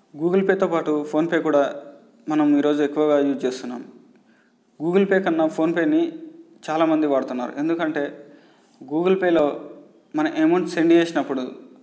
Google పేతో పాటు PhonePe కూడా మనం ఈరోజు ఎక్కువగా యూజ్ చేస్తున్నాం గూగుల్ పే కన్నా ఫోన్పేని చాలామంది వాడుతున్నారు ఎందుకంటే గూగుల్ పేలో మన అమౌంట్ సెండ్ చేసినప్పుడు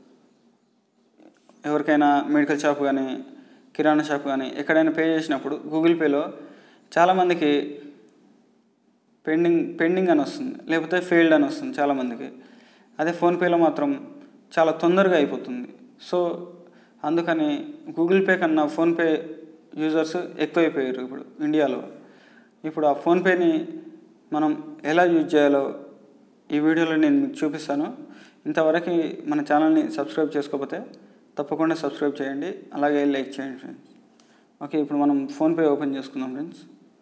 ఎవరికైనా మెడికల్ షాప్ కానీ కిరాణా షాప్ కానీ ఎక్కడైనా పే చేసినప్పుడు గూగుల్ పేలో చాలామందికి పెండింగ్ పెండింగ్ అని వస్తుంది లేకపోతే ఫెయిల్డ్ అని వస్తుంది చాలామందికి అదే ఫోన్పేలో మాత్రం చాలా తొందరగా అయిపోతుంది సో అందుకని గూగుల్ పే కన్నా ఫోన్పే యూజర్స్ ఎక్కువైపోయారు ఇప్పుడు ఇండియాలో ఇప్పుడు ఆ ఫోన్పేని మనం ఎలా యూజ్ చేయాలో ఈ వీడియోలో నేను మీకు చూపిస్తాను ఇంతవరకు మన ఛానల్ని సబ్స్క్రైబ్ చేసుకోకపోతే తప్పకుండా సబ్స్క్రైబ్ చేయండి అలాగే లైక్ చేయండి ఫ్రెండ్స్ ఓకే ఇప్పుడు మనం ఫోన్పే ఓపెన్ చేసుకుందాం ఫ్రెండ్స్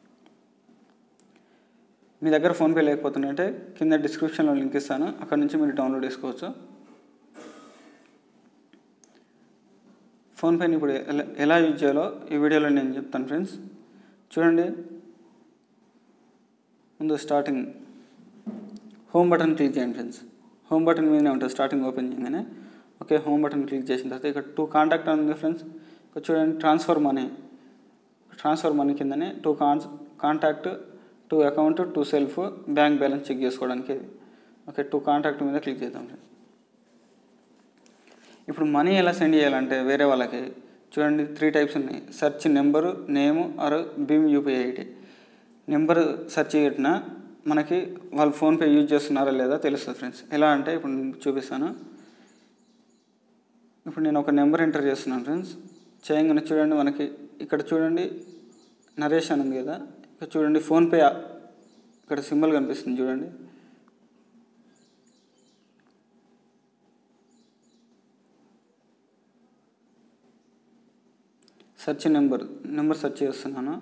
మీ దగ్గర ఫోన్పే లేకపోతుందంటే కింద డిస్క్రిప్షన్లో లింక్ ఇస్తాను అక్కడ నుంచి మీరు డౌన్లోడ్ చేసుకోవచ్చు ఫోన్పేని ఇప్పుడు ఎలా ఎలా యూజ్ చేయాలో ఈ వీడియోలో నేను చెప్తాను ఫ్రెండ్స్ చూడండి ముందు స్టార్టింగ్ హోమ్ బటన్ క్లిక్ చేయండి ఫ్రెండ్స్ హోమ్ బటన్ మీదనే ఉంటుంది స్టార్టింగ్ ఓపెన్ చేయగానే ఓకే హోమ్ బటన్ క్లిక్ చేసిన తర్వాత ఇక్కడ టూ కాంటాక్ట్ అని ఉంది ఫ్రెండ్స్ ఇక్కడ చూడండి ట్రాన్స్ఫర్ మనీ ట్రాన్స్ఫర్ మనీ కిందనే to cons contact to account to self bank balance check చేసుకోవడానికి ఇది ఓకే టూ కాంటాక్ట్ మీద క్లిక్ చేద్దాం ఫ్రెండ్స్ ఇప్పుడు మనీ ఎలా సెండ్ చేయాలంటే వేరే వాళ్ళకి చూడండి త్రీ టైప్స్ ఉన్నాయి సెర్చ్ నెంబరు నేము ఆర్ భీమ్ యూపీఐ ఐడి నెంబర్ సెర్చ్ చేయటిన మనకి వాళ్ళు ఫోన్పే యూజ్ చేస్తున్నారా లేదా తెలుస్తుంది ఫ్రెండ్స్ ఎలా అంటే ఇప్పుడు నేను చూపిస్తాను ఇప్పుడు నేను ఒక నెంబర్ ఎంటర్ చేస్తున్నాను ఫ్రెండ్స్ చేయగానే చూడండి మనకి ఇక్కడ చూడండి నరేష్ అని ఉంది కదా ఇక్కడ చూడండి ఫోన్పే ఇక్కడ సింబల్ కనిపిస్తుంది చూడండి సెర్చ్ నెంబర్ నెంబర్ సెర్చ్ చేస్తున్నాను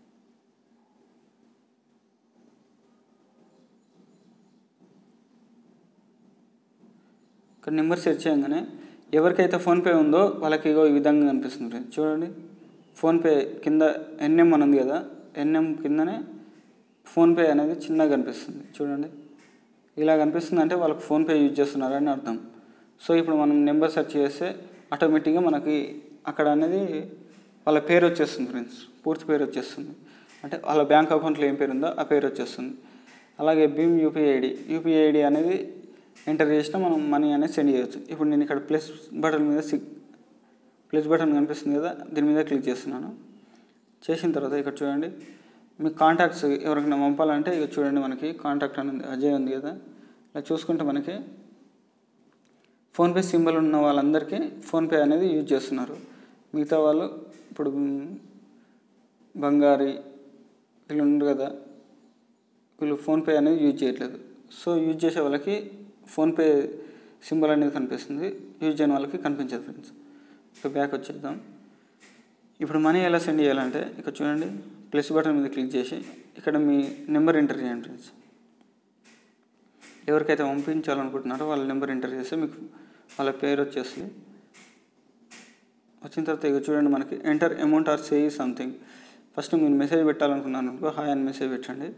ఇక్కడ నెంబర్ సెర్చ్ చేయగానే ఎవరికైతే ఫోన్పే ఉందో వాళ్ళకి ఇగో ఈ విధంగా కనిపిస్తుంది ఫ్రెండ్స్ చూడండి ఫోన్పే కింద ఎన్ఎం అని ఉంది కదా ఎన్ఎం కిందనే ఫోన్పే అనేది చిన్నగా కనిపిస్తుంది చూడండి ఇలా కనిపిస్తుంది అంటే వాళ్ళకి ఫోన్పే యూజ్ చేస్తున్నారని అర్థం సో ఇప్పుడు మనం నెంబర్ సెర్చ్ చేస్తే ఆటోమేటిక్గా మనకి అక్కడ అనేది వాళ్ళ పేరు వచ్చేస్తుంది ఫ్రెండ్స్ పూర్తి పేరు వచ్చేస్తుంది అంటే వాళ్ళ బ్యాంక్ అకౌంట్లో ఏం పేరు ఉందో ఆ పేరు వచ్చేస్తుంది అలాగే భీమ్ యూపీఐ ఐడి యూపీఐ ఐడి అనేది ఎంటర్ చేసినా మనం మనీ అనేది సెండ్ చేయొచ్చు ఇప్పుడు నేను ఇక్కడ ప్లస్ బటన్ మీద సిక్ ప్లస్ బటన్ కనిపిస్తుంది కదా దీని మీద క్లిక్ చేస్తున్నాను చేసిన తర్వాత ఇక్కడ చూడండి మీ కాంటాక్ట్స్ ఎవరికైనా పంపాలంటే ఇక చూడండి మనకి కాంటాక్ట్ అని ఉంది అజయ్ ఉంది కదా ఇలా చూసుకుంటే మనకి ఫోన్పే సింబల్ ఉన్న వాళ్ళందరికీ ఫోన్పే అనేది యూజ్ చేస్తున్నారు మిగతా వాళ్ళు ఇప్పుడు బంగారి వీళ్ళు ఉండరు కదా వీళ్ళు ఫోన్పే అనేది యూజ్ చేయట్లేదు సో యూజ్ చేసే వాళ్ళకి ఫోన్పే సింబల్ అనేది కనిపిస్తుంది యూజ్ చేయని వాళ్ళకి కనిపించదు ఫ్రెండ్స్ ఇక బ్యాక్ వచ్చేద్దాం ఇప్పుడు మనీ ఎలా సెండ్ చేయాలంటే ఇక్కడ చూడండి ప్లస్ బటన్ మీద క్లిక్ చేసి ఇక్కడ మీ నెంబర్ ఎంటర్ చేయండి ఫ్రెండ్స్ ఎవరికైతే పంపించాలనుకుంటున్నారో వాళ్ళ నెంబర్ ఎంటర్ చేస్తే మీకు వాళ్ళ పేరు వచ్చేస్తుంది వచ్చిన తర్వాత ఇక చూడండి మనకి enter amount or say something first మీరు మెసేజ్ పెట్టాలనుకున్నాను అనుకో హాయ్ అని మెసేజ్ పెట్టండి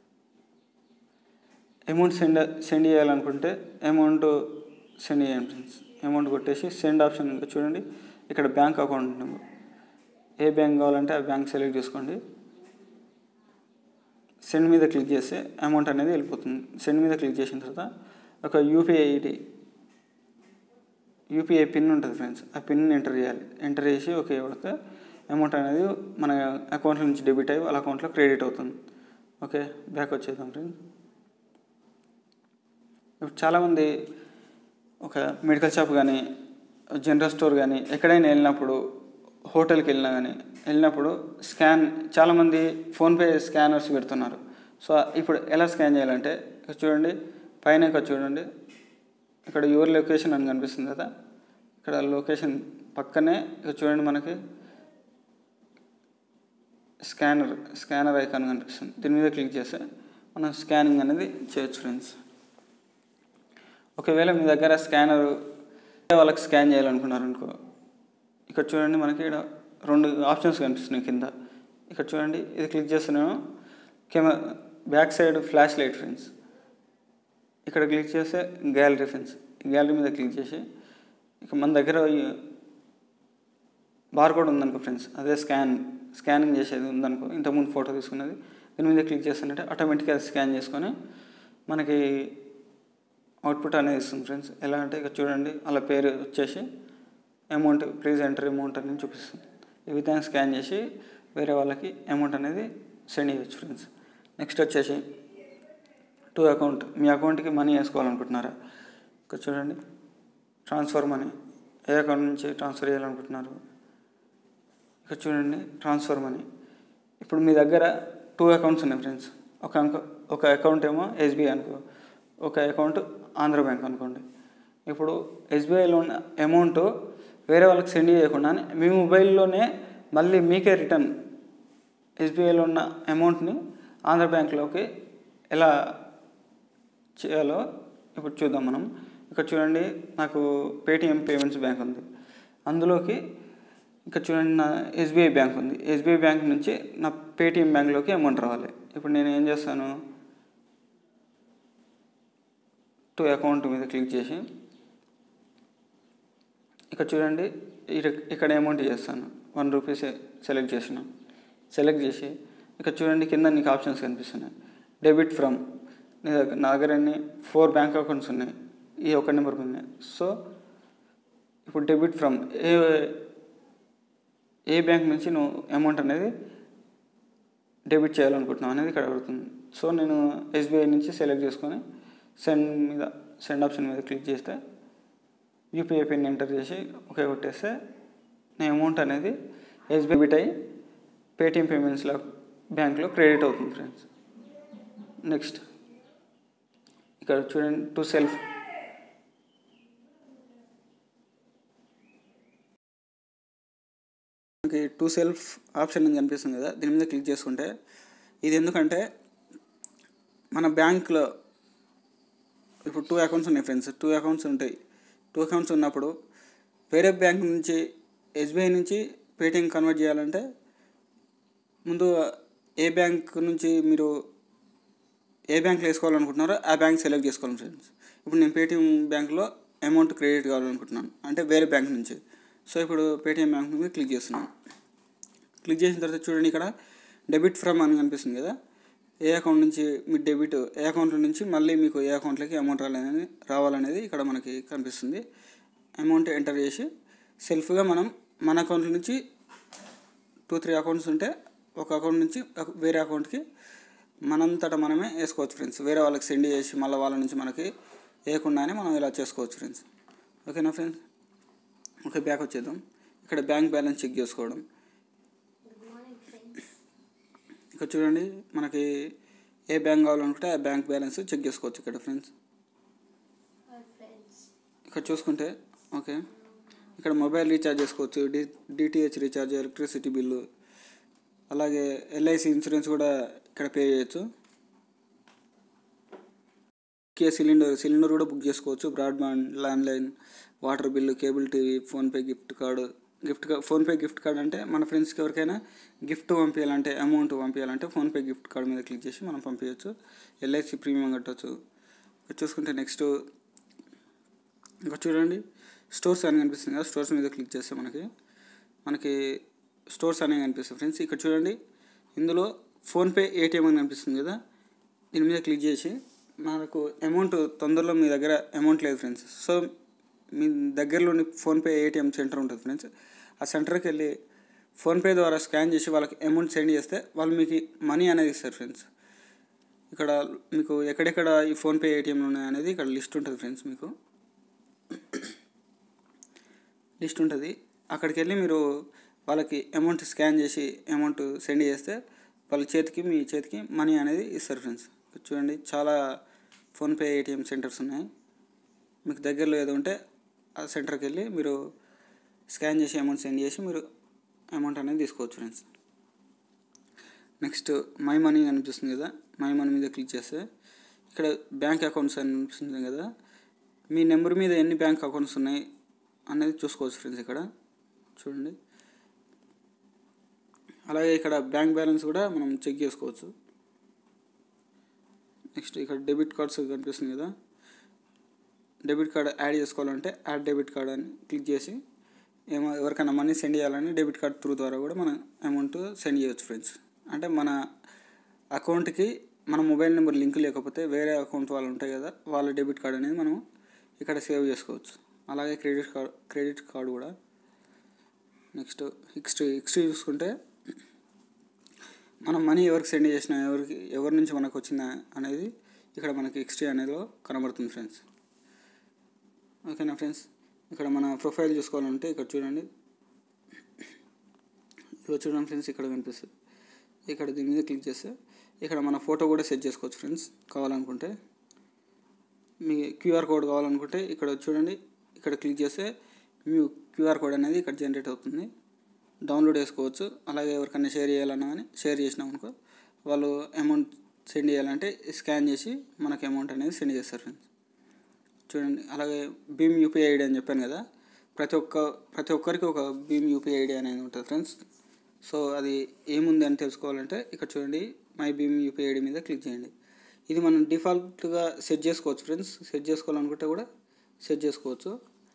అమౌంట్ సెండ్ సెండ్ చేయాలనుకుంటే అమౌంట్ సెండ్ చేయండి ఫ్రెండ్స్ అమౌంట్ కొట్టేసి సెండ్ ఆప్షన్ ఇంకా చూడండి ఇక్కడ బ్యాంక్ అకౌంట్ నెంబర్ ఏ బ్యాంక్ కావాలంటే ఆ బ్యాంక్ సెలెక్ట్ చేసుకోండి సెండ్ మీద క్లిక్ చేస్తే అమౌంట్ అనేది వెళ్ళిపోతుంది సెండ్ మీద క్లిక్ చేసిన తర్వాత ఒక యూపీఐ ఐడి యూపీఐ పిన్ ఉంటుంది ఫ్రెండ్స్ ఆ పిన్ ఎంటర్ చేయాలి ఎంటర్ చేసి ఓకే కొడితే అమౌంట్ అనేది మన అకౌంట్ నుంచి డెబిట్ అయ్యి వాళ్ళ అకౌంట్లో క్రెడిట్ అవుతుంది ఓకే బ్యాక్ వచ్చేద్దాం ఫ్రెండ్స్ ఇప్పుడు చాలామంది ఒక మెడికల్ షాప్ కానీ జనరల్ స్టోర్ కానీ ఎక్కడైనా వెళ్ళినప్పుడు హోటల్కి వెళ్ళినా కానీ వెళ్ళినప్పుడు స్కాన్ చాలామంది ఫోన్పే స్కానర్స్ పెడుతున్నారు సో ఇప్పుడు ఎలా స్కాన్ చేయాలంటే ఇక్కడ చూడండి పైన ఇక్కడ చూడండి ఇక్కడ యువర్ లొకేషన్ అని కనిపిస్తుంది కదా ఇక్కడ లొకేషన్ పక్కనే ఇక్కడ చూడండి మనకి స్కానర్ స్కానర్ ఐకాన్ కనిపిస్తుంది దీని మీద క్లిక్ చేస్తే మనం స్కానింగ్ అనేది చేయొచ్చు ఫ్రెండ్స్ ఒకవేళ మీ దగ్గర స్కానర్ వాళ్ళకి స్కాన్ చేయాలనుకున్నారు అనుకో ఇక్కడ చూడండి మనకి ఇక్కడ రెండు ఆప్షన్స్ కనిపిస్తున్నాయి కింద ఇక్కడ చూడండి ఇది క్లిక్ చేస్తున్నాను camera back side flash light friends ఇక్కడ క్లిక్ చేస్తే గ్యాలరీ ఫ్రెండ్స్ గ్యాలరీ మీద క్లిక్ చేసి ఇక మన దగ్గర ఈ బార్ కోడ్ ఉందనుకో ఫ్రెండ్స్ అదే స్కాన్ స్కానింగ్ చేసేది ఉందనుకో ఇంతకుముందు ఫోటో తీసుకున్నది దీని మీద క్లిక్ చేస్తుంటే ఆటోమేటిక్గా స్కాన్ చేసుకొని మనకి అవుట్పుట్ అనేది ఇస్తుంది ఫ్రెండ్స్ ఎలా అంటే ఇక చూడండి అలా పేరు వచ్చేసి అమౌంట్ ప్లీజ్ ఎంటర్ అమౌంట్ అనేది చూపిస్తుంది ఈ విధంగా స్కాన్ చేసి వేరే వాళ్ళకి అమౌంట్ అనేది సెండ్ చేయొచ్చు ఫ్రెండ్స్ నెక్స్ట్ వచ్చేసి టు అకౌంట్ మీ అకౌంట్కి మనీ వేసుకోవాలనుకుంటున్నారా ఇక్కడ చూడండి ట్రాన్స్ఫర్ మనీ ఏ అకౌంట్ నుంచి ట్రాన్స్ఫర్ చేయాలనుకుంటున్నారు ఇక్కడ చూడండి ట్రాన్స్ఫర్ మనీ ఇప్పుడు మీ దగ్గర టూ అకౌంట్స్ ఉన్నాయి ఫ్రెండ్స్ ఒక అంక ఒక అకౌంట్ ఏమో ఎస్బీఐ అనుకో ఒక అకౌంట్ ఆంధ్ర బ్యాంక్ అనుకోండి ఇప్పుడు ఎస్బీఐలో ఉన్న అమౌంట్ వేరే వాళ్ళకి సెండ్ చేయకుండా మీ మొబైల్లోనే మళ్ళీ మీకే రిటర్న్ ఎస్బీఐలో ఉన్న అమౌంట్ని ఆంధ్ర బ్యాంక్లోకి ఎలా చేయాలో ఇప్పుడు చూద్దాం మనం ఇక్కడ చూడండి నాకు పేటిఎం పేమెంట్స్ బ్యాంక్ ఉంది అందులోకి ఇక్కడ చూడండి నా ఎస్బీఐ బ్యాంక్ ఉంది ఎస్బీఐ బ్యాంక్ నుంచి నా పేటిఎం బ్యాంక్లోకి అమౌంట్ రావాలి ఇప్పుడు నేను ఏం చేస్తాను టు అకౌంట్ మీద క్లిక్ చేసి ఇక్కడ చూడండి ఇర- ఇక్కడ అమౌంట్ చేస్తాను వన్ రూపీస్ సెలెక్ట్ చేసిన సెలెక్ట్ చేసి ఇక్కడ చూడండి కింద నీకు ఆప్షన్స్ కనిపిస్తున్నాయి డెబిట్ ఫ్రమ్ నీ దగ్గర నా దగ్గర అన్ని ఫోర్ బ్యాంక్ అకౌంట్స్ ఉన్నాయి ఈ ఒక నెంబర్ ఉన్నాయి సో ఇప్పుడు డెబిట్ ఫ్రమ్ ఏ ఏ బ్యాంక్ నుంచి నువ్వు అమౌంట్ అనేది డెబిట్ చేయాలనుకుంటున్నావు అనేది ఇక్కడ అడుగుతుంది సో నేను ఎస్బీఐ నుంచి సెలెక్ట్ చేసుకొని సెండ్ మీద సెండ్ ఆప్షన్ మీద క్లిక్ చేస్తే యూపీఐ పిన్ ఎంటర్ చేసి ఒకే కొట్టేస్తే నా అమౌంట్ అనేది ఎస్బీఐ డెబిట్ అయ్యి పేటిఎం పేమెంట్స్లో బ్యాంక్లో క్రెడిట్ అవుతుంది ఫ్రెండ్స్ నెక్స్ట్ ఇక్కడ చూడండి టు సెల్ఫ్ మనకి టూ సెల్ఫ్ ఆప్షన్ అని కనిపిస్తుంది కదా దీని మీద క్లిక్ చేసుకుంటే ఇది ఎందుకంటే మన బ్యాంక్లో ఇప్పుడు టూ అకౌంట్స్ ఉన్నాయి ఫ్రెండ్స్ టూ అకౌంట్స్ ఉంటాయి టూ అకౌంట్స్ ఉన్నప్పుడు వేరే బ్యాంక్ నుంచి ఎస్బీఐ నుంచి పేటిఎం కన్వర్ట్ చేయాలంటే ముందు ఏ బ్యాంక్ నుంచి మీరు ఏ బ్యాంక్లో వేసుకోవాలనుకుంటున్నారో ఆ బ్యాంక్ సెలెక్ట్ చేసుకోవాలి ఫ్రెండ్స్ ఇప్పుడు నేను పేటిఎం బ్యాంక్లో అమౌంట్ క్రెడిట్ కావాలనుకుంటున్నాను అంటే వేరే బ్యాంక్ నుంచి సో ఇప్పుడు పేటిఎం బ్యాంక్ మీద క్లిక్ చేస్తున్నాను క్లిక్ చేసిన తర్వాత చూడండి ఇక్కడ డెబిట్ ఫ్రమ్ అని కనిపిస్తుంది కదా ఏ అకౌంట్ నుంచి మీ డెబిట్ ఏ అకౌంట్ నుంచి మళ్ళీ మీకు ఏ అకౌంట్లోకి అమౌంట్ రావాలనేది రావాలనేది ఇక్కడ మనకి కనిపిస్తుంది అమౌంట్ ఎంటర్ చేసి సెల్ఫ్గా మనం మన అకౌంట్ నుంచి టూ త్రీ అకౌంట్స్ ఉంటే ఒక అకౌంట్ నుంచి ఒక- వేరే అకౌంట్కి మనంతట మనమే వేసుకోవచ్చు ఫ్రెండ్స్ వేరే వాళ్ళకి సెండ్ చేసి మళ్ళీ వాళ్ళ నుంచి మనకి వేయకుండానే మనం ఇలా చేసుకోవచ్చు ఫ్రెండ్స్ ఓకేనా ఫ్రెండ్స్ ఓకే బ్యాక్ వచ్చేద్దాం ఇక్కడ బ్యాంక్ బ్యాలెన్స్ చెక్ చేసుకోవడం గుడ్ మార్నింగ్ ఫ్రెండ్స్ ఇక్కడ చూడండి మనకి ఏ బ్యాంక్ కావాలనుకుంటే ఆ బ్యాంక్ బ్యాలెన్స్ చెక్ చేసుకోవచ్చు ఇక్కడ ఫ్రెండ్స్ హాయ్ ఫ్రెండ్స్ ఇక్కడ చూసుకుంటే ఓకే ఇక్కడ మొబైల్ రీఛార్జ్ చేసుకోవచ్చు D DTH recharge electricity bill అలాగే ఎల్ఐసి ఇన్సూరెన్స్ కూడా ఇక్కడ పే చేయొచ్చు కే సిలిండర్ సిలిండర్ కూడా బుక్ చేసుకోవచ్చు broadband landline water bill cable TV PhonePe gift card gift ca- PhonePe gift card అంటే మన ఫ్రెండ్స్కి ఎవరికైనా గిఫ్ట్ పంపించాలంటే అమౌంట్ పంపించాలంటే ఫోన్పే గిఫ్ట్ కార్డ్ మీద క్లిక్ చేసి మనం పంపించవచ్చు ఎల్ఐసి ప్రీమియం కట్టవచ్చు ఇక్కడ చూసుకుంటే నెక్స్ట్ ఇంకా చూడండి స్టోర్స్ అని కనిపిస్తుంది కదా స్టోర్స్ మీద క్లిక్ చేస్తే మనకి మనకి స్టోర్స్ అనేవి కనిపిస్తుంది ఫ్రెండ్స్ ఇక్కడ చూడండి ఇందులో ఫోన్పే ఏటీఎం అని కనిపిస్తుంది కదా దీని మీద క్లిక్ చేసి మనకు అమౌంట్ తొందరలో మీ దగ్గర అమౌంట్ లేదు ఫ్రెండ్స్ సో మీ దగ్గరలోని ఫోన్పే ఏటీఎం సెంటర్ ఉంటుంది ఫ్రెండ్స్ ఆ సెంటర్కి వెళ్ళి ఫోన్పే ద్వారా స్కాన్ చేసి వాళ్ళకి అమౌంట్ సెండ్ చేస్తే వాళ్ళు మీకు మనీ అనేది ఇస్తారు ఫ్రెండ్స్ ఇక్కడ మీకు ఎక్కడెక్కడ ఈ ఫోన్పే ఏటీఎంలు ఉన్నాయి అనేది ఇక్కడ లిస్ట్ ఉంటుంది ఫ్రెండ్స్ మీకు లిస్ట్ ఉంటుంది అక్కడికి వెళ్ళి మీరు వాళ్ళకి అమౌంట్ స్కాన్ చేసి అమౌంట్ సెండ్ చేస్తే వాళ్ళ చేతికి మీ చేతికి మనీ అనేది ఇస్తారు ఫ్రెండ్స్ చూడండి చాలా ఫోన్పే ఏటీఎం సెంటర్స్ ఉన్నాయి మీకు దగ్గరలో ఏదో ఉంటే ఆ సెంటర్కి వెళ్ళి మీరు స్కాన్ చేసి అమౌంట్ సెండ్ చేసి మీరు అమౌంట్ అనేది తీసుకోవచ్చు ఫ్రెండ్స్ నెక్స్ట్ మై మనీ అనిపిస్తుంది కదా మై మనీ మీద క్లిక్ చేస్తే ఇక్కడ బ్యాంక్ అకౌంట్స్ అని అనిపిస్తుంది కదా మీ నెంబర్ మీద ఎన్ని బ్యాంక్ అకౌంట్స్ ఉన్నాయి అనేది చూసుకోవచ్చు ఫ్రెండ్స్ ఇక్కడ చూడండి అలాగే ఇక్కడ బ్యాంక్ బ్యాలెన్స్ కూడా మనం చెక్ చేసుకోవచ్చు నెక్స్ట్ ఇక్కడ డెబిట్ కార్డ్స్ కనిపిస్తుంది కదా డెబిట్ కార్డ్ యాడ్ చేసుకోవాలంటే యాడ్ డెబిట్ కార్డ్ అని క్లిక్ చేసి ఏమో ఎవరికైనా మనీ సెండ్ చేయాలని డెబిట్ కార్డ్ త్రూ ద్వారా కూడా మనం అమౌంట్ సెండ్ చేయొచ్చు ఫ్రెండ్స్ అంటే మన అకౌంట్కి మన మొబైల్ నెంబర్ లింక్ లేకపోతే వేరే అకౌంట్ వాళ్ళు ఉంటాయి కదా వాళ్ళ డెబిట్ కార్డ్ అనేది మనం ఇక్కడ సేవ్ చేసుకోవచ్చు అలాగే క్రెడిట్ కార్డ్ క్రెడిట్ కార్డు కూడా నెక్స్ట్ హిస్టరీ హిస్టరీ చూసుకుంటే మనం మనీ ఎవరికి సెండ్ చేసినా ఎవరికి ఎవరి నుంచి మనకు వచ్చిందా అనేది ఇక్కడ మనకి హిస్టరీ అనేది కనబడుతుంది ఫ్రెండ్స్ ఓకేనా ఫ్రెండ్స్ ఇక్కడ మన ప్రొఫైల్ చూసుకోవాలంటే ఇక్కడ చూడండి ఇక్కడ చూడండి ఫ్రెండ్స్ ఇక్కడ కనిపిస్తుంది ఇక్కడ దీని మీద క్లిక్ చేస్తే ఇక్కడ మన ఫోటో కూడా సెట్ చేసుకోవచ్చు ఫ్రెండ్స్ కావాలనుకుంటే మీ క్యూఆర్ కోడ్ కావాలనుకుంటే ఇక్కడ చూడండి ఇక్కడ క్లిక్ చేస్తే మీ క్యూఆర్ కోడ్ అనేది ఇక్కడ జనరేట్ అవుతుంది డౌన్లోడ్ చేసుకోవచ్చు అలాగే ఎవరికైనా షేర్ చేయాలన్నా కానీ షేర్ చేసినాం అనుకో వాళ్ళు అమౌంట్ సెండ్ చేయాలంటే స్కాన్ చేసి మనకి అమౌంట్ అనేది సెండ్ చేస్తారు ఫ్రెండ్స్ చూడండి అలాగే భీమ్ యూపీఐ ఐడి అని చెప్పాను కదా ప్రతి ఒక్క ప్రతి ఒక్కరికి ఒక భీమ్ యూపీఐ ఐడి అనేది ఉంటుంది ఫ్రెండ్స్ సో అది ఏముంది అని తెలుసుకోవాలంటే ఇక్కడ చూడండి మై భీమ్ యూపీఐ ఐడి మీద క్లిక్ చేయండి ఇది మనం డిఫాల్ట్గా సెట్ చేసుకోవచ్చు ఫ్రెండ్స్ సెట్ చేసుకోవాలనుకుంటే కూడా సెట్ చేసుకోవచ్చు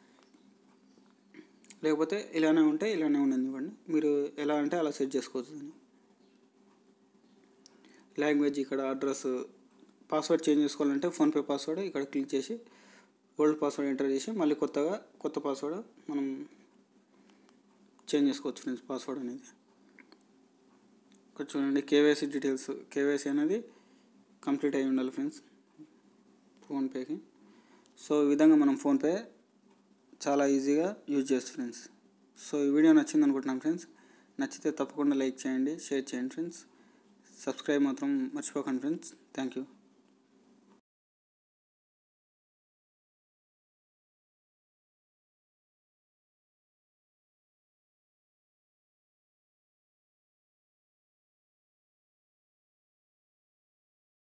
లేకపోతే ఇలానే ఉంటే ఇలానే ఉండదు ఇవ్వండి మీరు ఎలా అంటే అలా సెట్ చేసుకోవచ్చు దాన్ని లాంగ్వేజ్ ఇక్కడ అడ్రస్ పాస్వర్డ్ చేంజ్ చేసుకోవాలంటే ఫోన్పే పాస్వర్డ్ ఇక్కడ క్లిక్ చేసి ఓల్డ్ పాస్వర్డ్ ఎంటర్ చేసి మళ్ళీ కొత్తగా కొత్త పాస్వర్డ్ మనం చేంజ్ చేసుకోవచ్చు ఫ్రెండ్స్ పాస్వర్డ్ అనేది ఇక్కడ చూడండి కేవైసీ డీటెయిల్స్ కేవైసీ అనేది కంప్లీట్ అయి ఉండాలి ఫ్రెండ్స్ ఫోన్పేకి సో ఈ విధంగా మనం ఫోన్పే చాలా ఈజీగా యూజ్ చేయొచ్చు ఫ్రెండ్స్ సో ఈ వీడియో నచ్చింది అనుకుంటున్నాను ఫ్రెండ్స్ నచ్చితే తప్పకుండా లైక్ చేయండి షేర్ చేయండి ఫ్రెండ్స్ సబ్స్క్రైబ్ మాత్రం మర్చిపోకండి ఫ్రెండ్స్ థ్యాంక్ యూ